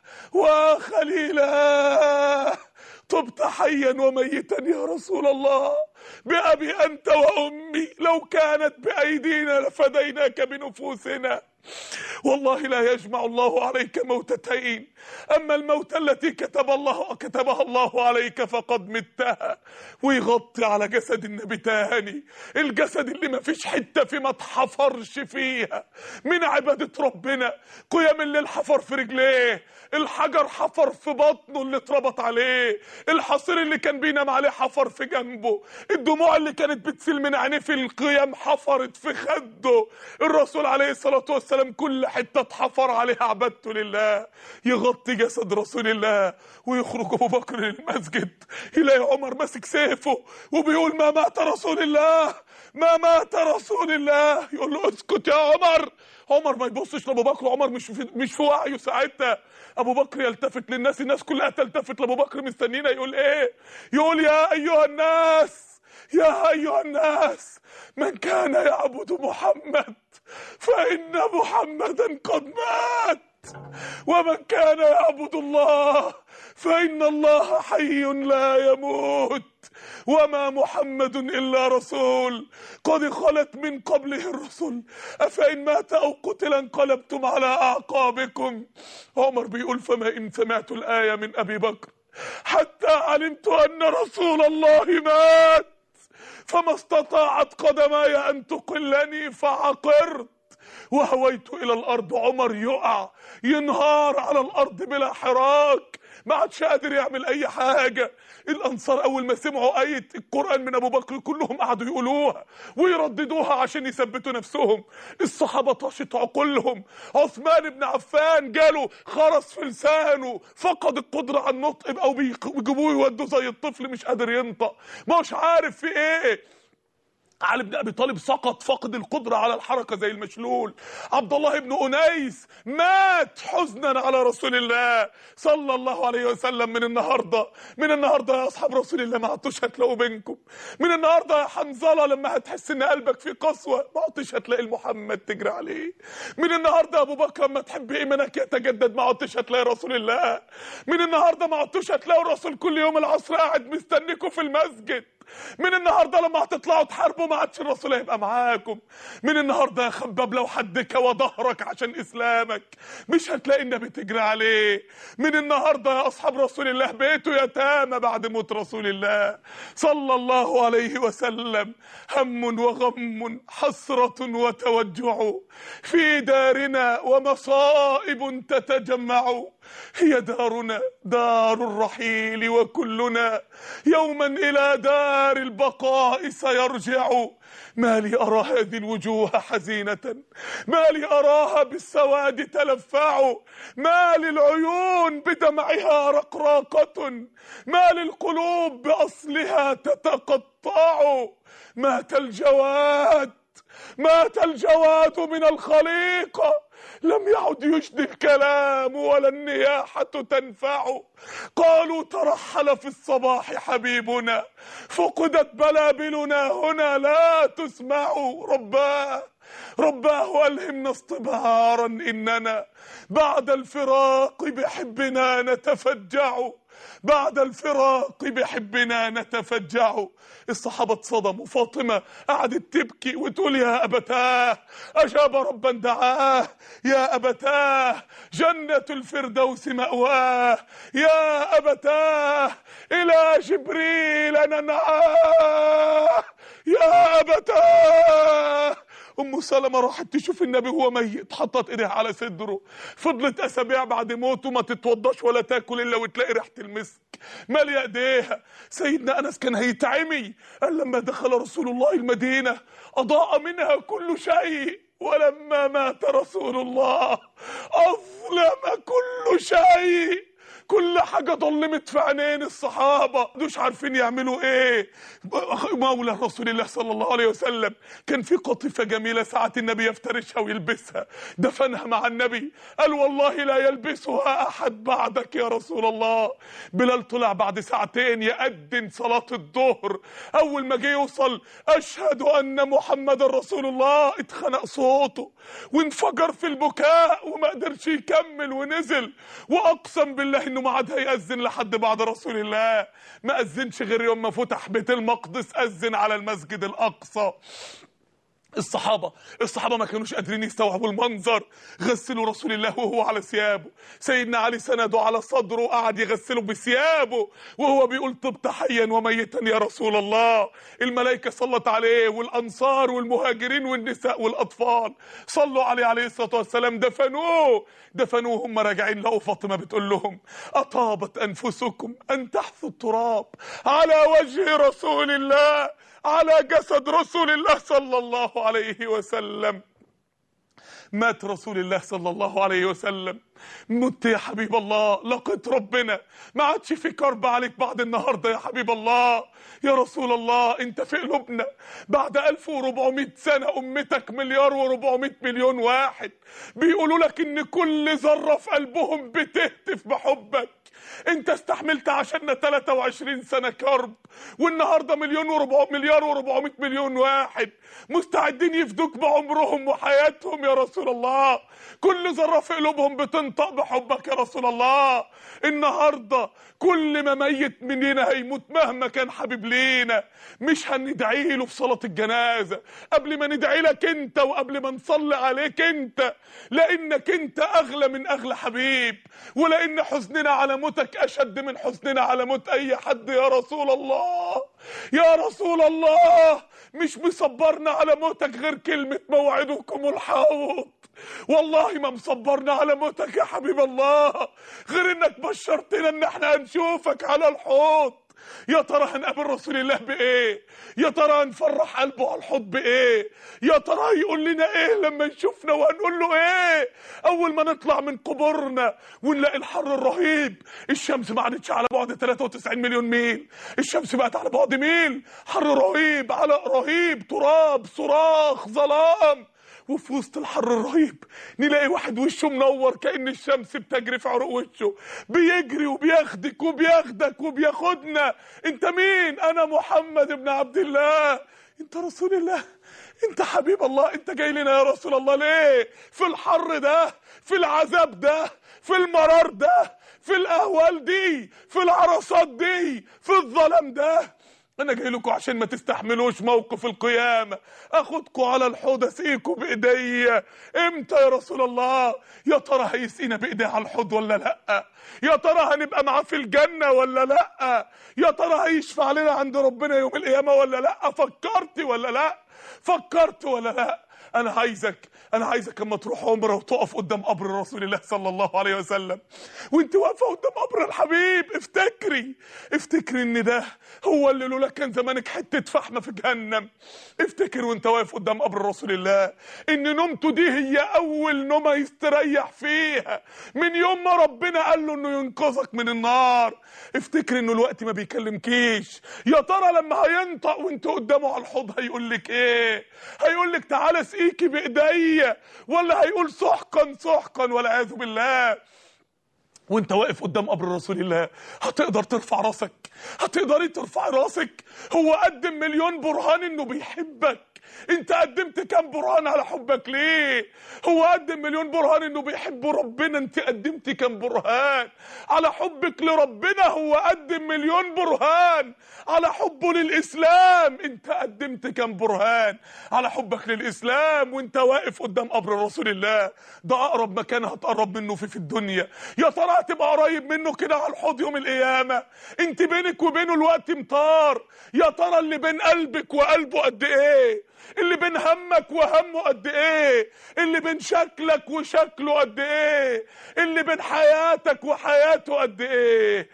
A: وخليلا طبت حيا وميتا يا رسول الله بأبي أنت وأمي لو كانت بأيدينا لفديناك بنفوسنا والله لا يجمع الله عليك موتتين اما الموت التي كتب الله كتبها الله عليك فقد متها ويغطي على جسد النبي تاني الجسد اللي ما فيش حته في ما اتحفرش فيها من عباده ربنا قيام الليل حفر في رجليه الحجر حفر في بطنه اللي اتربط عليه الحصير اللي كان بينام عليه حفر في جنبه الدموع اللي كانت بتسيل من عينيه في القيام حفرت في خده الرسول عليه الصلاه والسلام كل حته اتحفر عليها عبادته لله يغطي جسد رسول الله ويخرج ابو بكر للمسجد يلاقي عمر ماسك سيفه وبيقول ما مات رسول الله ما مات رسول الله يقول له اسكت يا عمر عمر ما يبصش لابو بكر عمر مش في مش في وعيه ساعتها ابو بكر يلتفت للناس الناس كلها تلتفت لابو بكر مستنينا يقول ايه يقول يا ايها الناس يا ايها الناس من كان يعبد محمد فان محمدا قد مات ومن كان يعبد الله فإن الله حي لا يموت وما محمد إلا رسول قد خلت من قبله الرسل أفإن مات أو قتل انقلبتم على أعقابكم عمر بيقول فما إن سمعت الآية من أبي بكر حتى علمت أن رسول الله مات فما استطاعت قدماي أن تقلني فعقرت وهويت الى الارض عمر يقع ينهار على الارض بلا حراك ما عادش قادر يعمل اي حاجه الانصار اول ما سمعوا ايه القران من ابو بكر كلهم قعدوا يقولوها ويرددوها عشان يثبتوا نفسهم الصحابه طاشت عقولهم عثمان بن عفان جاله خرس في لسانه فقد القدره على النطق بقوا بيجيبوه يودوه زي الطفل مش قادر ينطق مش عارف في ايه علي بن ابي طالب سقط فقد القدره على الحركه زي المشلول عبد الله بن انيس مات حزنا على رسول الله صلى الله عليه وسلم من النهارده من النهارده يا اصحاب رسول الله ما عدتوش هتلاقوا بينكم من النهارده يا حنظله لما هتحس ان قلبك فيه قسوه ما عدتش هتلاقي محمد تجري عليه من النهارده يا ابو بكر لما تحب ايمانك يتجدد ما عدتش هتلاقي رسول الله من النهارده ما عدتوش هتلاقوا الرسول كل يوم العصر قاعد مستنيكم في المسجد من النهارده لما هتطلعوا تحاربوا ما عادش الرسول هيبقى معاكم من النهارده يا خباب لو حد كوى ظهرك عشان اسلامك مش هتلاقي النبي تجري عليه من النهارده يا اصحاب رسول الله بيته يتامى بعد موت رسول الله صلى الله عليه وسلم هم وغم حسره وتوجع في دارنا ومصائب تتجمع هي دارنا دار الرحيل وكلنا يوما الى دار البقاء سيرجع ما لي ارى هذه الوجوه حزينه ما لي اراها بالسواد تلفع ما للعيون بدمعها رقراقه ما للقلوب باصلها تتقطع مات الجواد مات الجواد من الخليقه لم يعد يجدي الكلام ولا النياحة تنفع قالوا ترحل في الصباح حبيبنا فقدت بلابلنا هنا لا تسمع رباه رباه ألهمنا اصطبارا إننا بعد الفراق بحبنا نتفجع بعد الفراق بحبنا نتفجع الصحابة اتصدموا فاطمة قعدت تبكي وتقول يا أبتاه أجاب ربا دعاه يا أبتاه جنة الفردوس مأواه يا أبتاه إلى جبريل ننعاه يا أبتاه ام سلمة راحت تشوف النبي وهو ميت حطت ايديها على صدره فضلت اسابيع بعد موته ما تتوضاش ولا تاكل الا وتلاقي ريحه المسك ماليه ايديها سيدنا انس كان هيتعمي قال لما دخل رسول الله المدينه اضاء منها كل شيء ولما مات رسول الله اظلم كل شيء كل حاجة ضلمت في عينين الصحابة مش عارفين يعملوا ايه مولى رسول الله صلى الله عليه وسلم كان في قطيفة جميلة ساعة النبي يفترشها ويلبسها دفنها مع النبي قال والله لا يلبسها احد بعدك يا رسول الله بلال طلع بعد ساعتين يأذن صلاة الظهر اول ما جه يوصل اشهد ان محمد رسول الله اتخنق صوته وانفجر في البكاء وما قدرش يكمل ونزل واقسم بالله انه ما عاد هيأذن لحد بعد رسول الله ما أذنش غير يوم ما فتح بيت المقدس أذن على المسجد الأقصى الصحابة الصحابة ما كانوش قادرين يستوعبوا المنظر غسلوا رسول الله وهو على ثيابه سيدنا علي سنده على صدره وقعد يغسله بثيابه وهو بيقول طبت حيا وميتا يا رسول الله الملائكة صلت عليه والأنصار والمهاجرين والنساء والأطفال صلوا عليه عليه الصلاة والسلام دفنوه دفنوه هم راجعين لقوا فاطمة بتقول لهم أطابت أنفسكم أن تحثوا التراب على وجه رسول الله على جسد رسول الله صلى الله عليه وسلم مات رسول الله صلى الله عليه وسلم مت يا حبيب الله لقيت ربنا ما عادش في كرب عليك بعد النهارده يا حبيب الله يا رسول الله انت في قلوبنا بعد 1400 سنه امتك مليار و400 مليون واحد بيقولوا لك ان كل ذره في قلبهم بتهتف بحبك انت استحملت عشاننا 23 سنه كرب والنهارده مليون وربع مليار و400 مليون واحد مستعدين يفدوك بعمرهم وحياتهم يا رسول الله كل ذره في قلوبهم بتنطق بحبك يا رسول الله النهارده كل ما ميت مننا هيموت مهما كان حبيب لينا مش هندعي له في صلاه الجنازه قبل ما ندعي لك انت وقبل ما نصلي عليك انت لانك انت اغلى من اغلى حبيب ولان حزننا على موتك اشد من حزننا على موت اي حد يا رسول الله يا رسول الله مش مصبرنا على موتك غير كلمة موعدكم الحوض والله ما مصبرنا على موتك يا حبيب الله غير انك بشرتنا ان احنا هنشوفك على الحوض يا ترى هنقابل رسول الله بايه يا ترى هنفرح قلبه على الحوض بايه يا ترى هيقول لنا ايه لما يشوفنا وهنقول له ايه اول ما نطلع من قبورنا ونلاقي الحر الرهيب الشمس ما عادتش على بعد 93 مليون ميل الشمس بقت على بعد ميل حر رهيب على رهيب تراب صراخ ظلام وفي وسط الحر الرهيب نلاقي واحد وشه منور كأن الشمس بتجري في عروق وشه بيجري وبياخدك وبياخدك وبياخدنا انت مين انا محمد بن عبد الله انت رسول الله انت حبيب الله انت جاي لنا يا رسول الله ليه في الحر ده في العذاب ده في المرار ده في الاهوال دي في العرصات دي في الظلام ده انا جاي لكم عشان ما تستحملوش موقف القيامه اخدكم على الحوض اسقيكم بايديا امتى يا رسول الله يا ترى هيسقينا بايديه على الحوض ولا لا يا ترى هنبقى معاه في الجنه ولا لا يا ترى هيشفع لنا عند ربنا يوم القيامه ولا لا فكرت ولا لا فكرت ولا لا انا عايزك انا عايزك اما تروح عمره وتقف قدام قبر رسول الله صلى الله عليه وسلم وانت واقفه قدام قبر الحبيب افتكري افتكري ان ده هو اللي لولا كان زمانك حته فحمه في جهنم افتكر وانت واقف قدام قبر رسول الله ان نومته دي هي اول نومه يستريح فيها من يوم ما ربنا قال له انه ينقذك من النار افتكر انه الوقت ما بيكلمكيش يا ترى لما هينطق وانت قدامه على الحوض هيقول لك ايه هيقول لك تعالى اسقيكي بايديا ولا هيقول سحقا سحقا والعياذ بالله وانت واقف قدام قبر رسول الله هتقدر ترفع راسك هتقدري ترفعي راسك هو قدم مليون برهان انه بيحبك انت قدمت كام برهان على حبك ليه هو قدم مليون برهان انه بيحب ربنا انت قدمت كام برهان على حبك لربنا هو قدم مليون برهان على حبه للاسلام انت قدمت كام برهان على حبك للاسلام وانت واقف قدام قبر رسول الله ده اقرب مكان هتقرب منه في في الدنيا يا ترى هتبقى قريب منه كده على الحوض يوم القيامه انت بينك وبينه الوقت مطار يا ترى اللي بين قلبك وقلبه قد ايه اللي بين همك وهمه قد ايه اللي بين شكلك وشكله قد ايه اللي بين حياتك وحياته قد ايه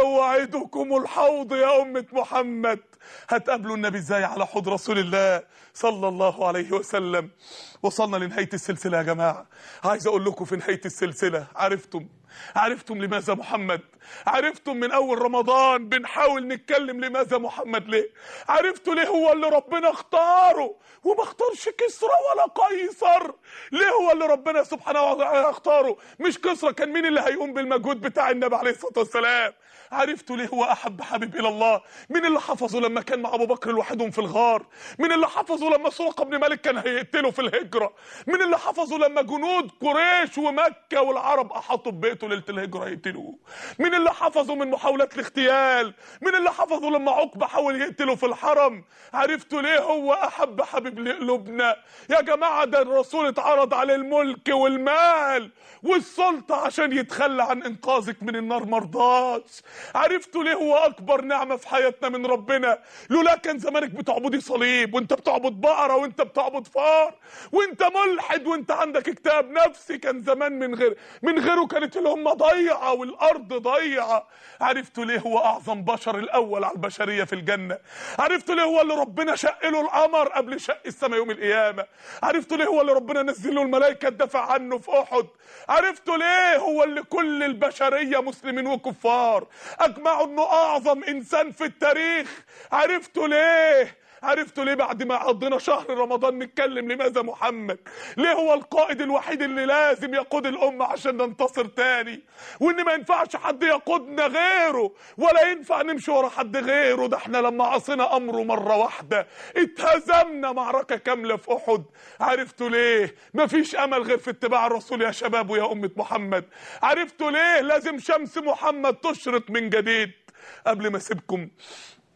A: موعدكم الحوض يا أمة محمد هتقابلوا النبي ازاي على حوض رسول الله صلى الله عليه وسلم وصلنا لنهاية السلسلة يا جماعة عايز اقول لكم في نهاية السلسلة عرفتم عرفتم لماذا محمد عرفتم من اول رمضان بنحاول نتكلم لماذا محمد ليه عرفتوا ليه هو اللي ربنا اختاره وما اختارش كسرى ولا قيصر ليه هو اللي ربنا سبحانه وتعالى اختاره مش كسرى كان مين اللي هيقوم بالمجهود بتاع النبي عليه الصلاه والسلام عرفتوا ليه هو احب حبيب الى الله مين اللي حفظه لما كان مع ابو بكر لوحدهم في الغار مين اللي حفظه لما سرقه بن مالك كان هيقتله في الهجره مين اللي حفظه لما جنود قريش ومكه والعرب احاطوا ببيته ليله الهجره يقتلوه مين اللي حفظه من محاولات الاغتيال مين اللي حفظه لما عقبه حاول يقتله في الحرم عرفتوا ليه هو احب حبيب لقلوبنا يا جماعه ده الرسول اتعرض عليه الملك والمال والسلطه عشان يتخلى عن انقاذك من النار مرضاش عرفتوا ليه هو اكبر نعمه في حياتنا من ربنا لولا كان زمانك بتعبدي صليب وانت بتعبد بقره وانت بتعبد فار وانت ملحد وانت عندك اكتئاب نفسي كان زمان من غير من غيره كانت الامه ضيعه والارض ضيعه عرفتوا ليه هو اعظم بشر الاول على البشريه في الجنه عرفتوا ليه هو اللي ربنا شق له القمر قبل شق السماء يوم القيامه عرفتوا ليه هو اللي ربنا نزل له الملائكه تدافع عنه في احد عرفتوا ليه هو اللي كل البشريه مسلمين وكفار اجمعوا انه اعظم انسان في التاريخ عرفتوا ليه عرفتوا ليه بعد ما قضينا شهر رمضان نتكلم لماذا محمد ليه هو القائد الوحيد اللي لازم يقود الأمة عشان ننتصر تاني وإن ما ينفعش حد يقودنا غيره ولا ينفع نمشي ورا حد غيره ده احنا لما عصينا أمره مرة واحدة اتهزمنا معركة كاملة في أحد عرفتوا ليه مفيش أمل غير في اتباع الرسول يا شباب ويا أمة محمد عرفتوا ليه لازم شمس محمد تشرق من جديد قبل ما اسيبكم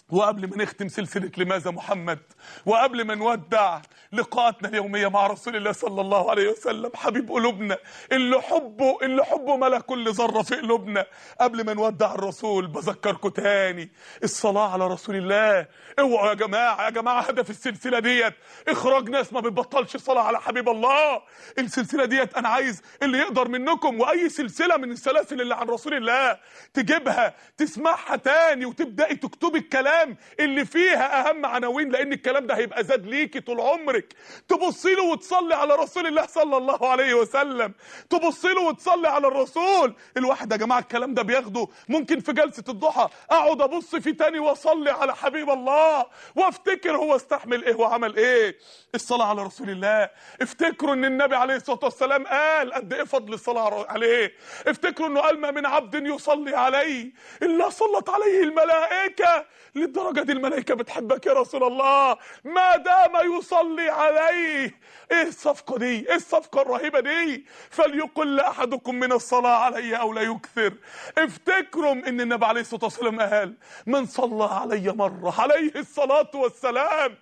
A: وقبل ما نختم سلسلة لماذا محمد وقبل ما نودع لقاءاتنا اليومية مع رسول الله صلى الله عليه وسلم حبيب قلوبنا اللي حبه اللي حبه ملا كل ذرة في قلوبنا قبل ما نودع الرسول بذكركم تاني الصلاة على رسول الله اوعوا يا جماعة يا جماعة هدف السلسلة ديت اخراج ناس ما بتبطلش صلاة على حبيب الله السلسلة ديت انا عايز اللي يقدر منكم واي سلسلة من السلاسل اللي عن رسول الله تجيبها تسمعها تاني وتبدأي تكتبي الكلام اللي فيها اهم عناوين لان الكلام ده هيبقى زاد ليكي طول عمرك تبصي له وتصلي على رسول الله صلى الله عليه وسلم تبصي له وتصلي على الرسول الواحد يا جماعه الكلام ده بياخده ممكن في جلسه الضحى اقعد ابص فيه تاني واصلي على حبيب الله وافتكر هو استحمل ايه وعمل ايه الصلاه على رسول الله افتكروا ان النبي عليه الصلاه والسلام قال قد ايه فضل الصلاه عليه افتكروا انه قال ما من عبد يصلي عليه الا صلت عليه الملائكه للدرجه دي الملائكه بتحبك يا رسول الله ما دام يصلي عليه ايه الصفقه دي ايه الصفقه الرهيبه دي فليقل احدكم من الصلاه علي او لا يكثر افتكروا ان النبي عليه الصلاه والسلام قال من صلى علي مره عليه الصلاه والسلام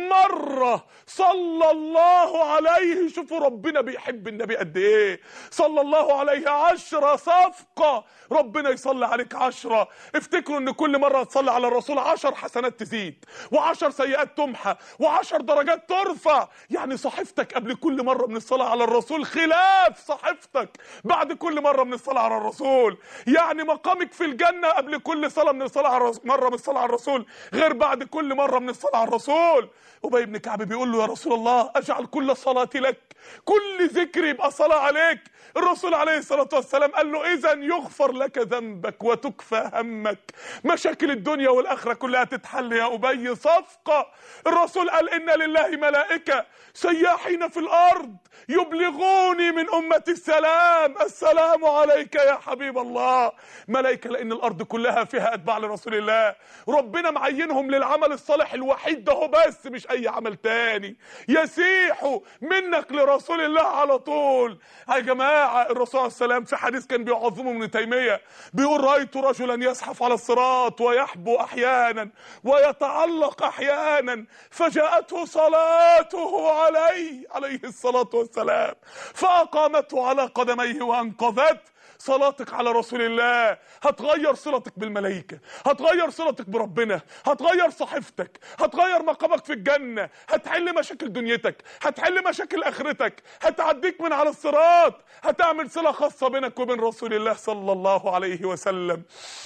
A: مره صلى الله عليه شوفوا ربنا بيحب النبي قد ايه صلى الله عليه عشرة صفقه ربنا يصلي عليك عشرة افتكروا ان كل مره تصلي على الرسول عشر حسنات تزيد وعشر سيئات تمحى وعشر درجات ترفع يعني صحيفتك قبل كل مرة من الصلاة على الرسول خلاف صحيفتك بعد كل مرة من الصلاة على الرسول يعني مقامك في الجنة قبل كل صلاة من الصلاة على الرسول مرة من الصلاة على الرسول غير بعد كل مرة من الصلاة على الرسول أبي بن كعب بيقول له يا رسول الله أجعل كل صلاتي لك كل ذكر يبقى صلاة عليك الرسول عليه الصلاة والسلام قال له إذا يغفر لك ذنبك وتكفى همك مشاكل الدنيا والآخرة كلها تتحل يا أبي صفقة الرسول قال إن لله ملائكة سياحين في الأرض يبلغوني من أمة السلام السلام عليك يا حبيب الله ملائكة لأن الأرض كلها فيها أتباع لرسول الله ربنا معينهم للعمل الصالح الوحيد ده بس مش أي عمل تاني يسيحوا منك لرسول الله على طول يا جماعة الرسول عليه السلام في حديث كان بيعظمه ابن تيمية بيقول رأيت رجلا يزحف على الصراط ويحبو أحيانا ويتعلق أحيانا فجاءته صلاته عليه عليه الصلاة والسلام فأقامته على قدميه وأنقذته صلاتك على رسول الله هتغير صلتك بالملائكة هتغير صلتك بربنا هتغير صحيفتك هتغير مقامك في الجنة هتحل مشاكل دنيتك هتحل مشاكل اخرتك هتعديك من على الصراط هتعمل صلة خاصة بينك وبين رسول الله صلى الله عليه وسلم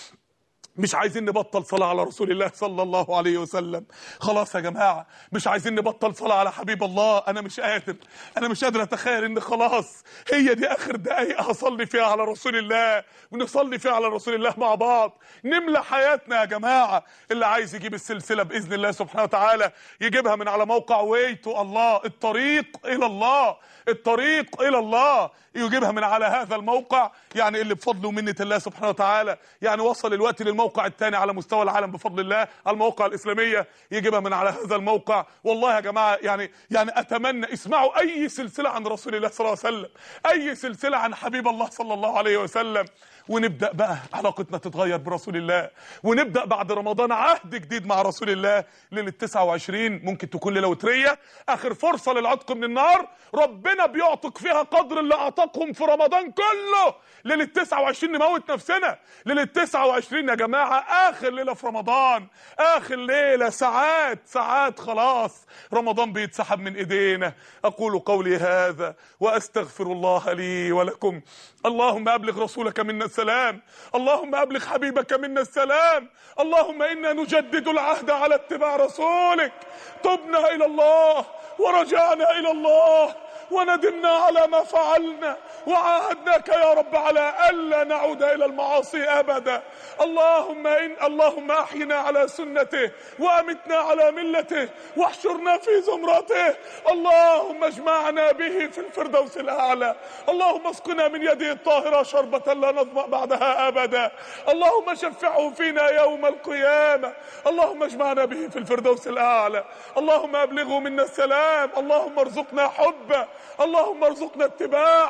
A: مش عايزين نبطل صلاة على رسول الله صلى الله عليه وسلم خلاص يا جماعة مش عايزين نبطل صلاة على حبيب الله أنا مش قادر أنا مش قادر أتخيل إن خلاص هي دي آخر دقايق هصلي فيها على رسول الله ونصلي فيها على رسول الله مع بعض نملى حياتنا يا جماعة اللي عايز يجيب السلسلة بإذن الله سبحانه وتعالى يجيبها من على موقع ويتو الله الطريق إلى الله الطريق إلى الله يجيبها من على هذا الموقع يعني اللي بفضل ومنة الله سبحانه وتعالى يعني وصل الوقت للموقع الثاني على مستوى العالم بفضل الله على المواقع الإسلامية يجيبها من على هذا الموقع والله يا جماعة يعني يعني أتمنى اسمعوا أي سلسلة عن رسول الله صلى الله عليه وسلم أي سلسلة عن حبيب الله صلى الله عليه وسلم ونبدا بقى علاقتنا تتغير برسول الله ونبدا بعد رمضان عهد جديد مع رسول الله ليله 29 ممكن تكون ليله وتريه اخر فرصه للعتق من النار ربنا بيعتق فيها قدر اللي اعتقهم في رمضان كله ليله 29 نموت نفسنا ليله 29 يا جماعه اخر ليله في رمضان اخر ليله ساعات ساعات خلاص رمضان بيتسحب من ايدينا اقول قولي هذا واستغفر الله لي ولكم اللهم ابلغ رسولك منا السلام اللهم ابلغ حبيبك منا السلام اللهم انا نجدد العهد على اتباع رسولك تبنا الى الله ورجعنا الى الله وندمنا على ما فعلنا وعاهدناك يا رب على الا نعود الى المعاصي ابدا اللهم ان اللهم احينا على سنته وامتنا على ملته واحشرنا في زمرته اللهم اجمعنا به في الفردوس الاعلى اللهم اسقنا من يده الطاهره شربه لا نظما بعدها ابدا اللهم شفعه فينا يوم القيامه اللهم اجمعنا به في الفردوس الاعلى اللهم ابلغه منا السلام اللهم ارزقنا حبه اللهم ارزقنا اتباعه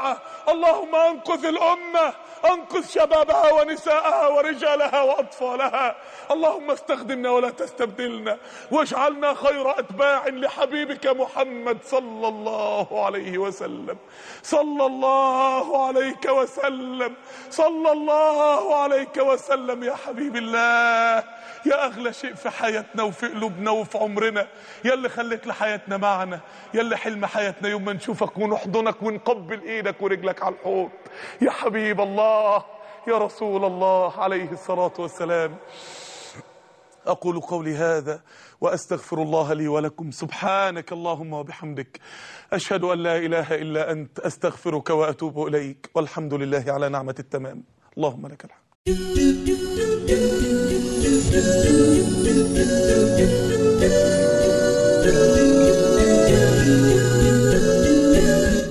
A: اللهم انقذ الامه انقذ شبابها ونساءها ورجالها واطفالها اللهم استخدمنا ولا تستبدلنا واجعلنا خير اتباع لحبيبك محمد صلى الله عليه وسلم صلى الله عليك وسلم صلى الله عليك وسلم يا حبيب الله يا اغلى شيء في حياتنا وفي قلوبنا وفي عمرنا يا اللي خليت لحياتنا معنا يا اللي حلم حياتنا يوم ما نشوفك ونحضنك ونقبل ايدك ورجلك على الحوض يا حبيب الله يا رسول الله عليه الصلاه والسلام أقول قولي هذا وأستغفر الله لي ولكم سبحانك اللهم وبحمدك أشهد أن لا إله إلا أنت أستغفرك وأتوب إليك والحمد لله على نعمة التمام اللهم لك الحمد
B: Thank you.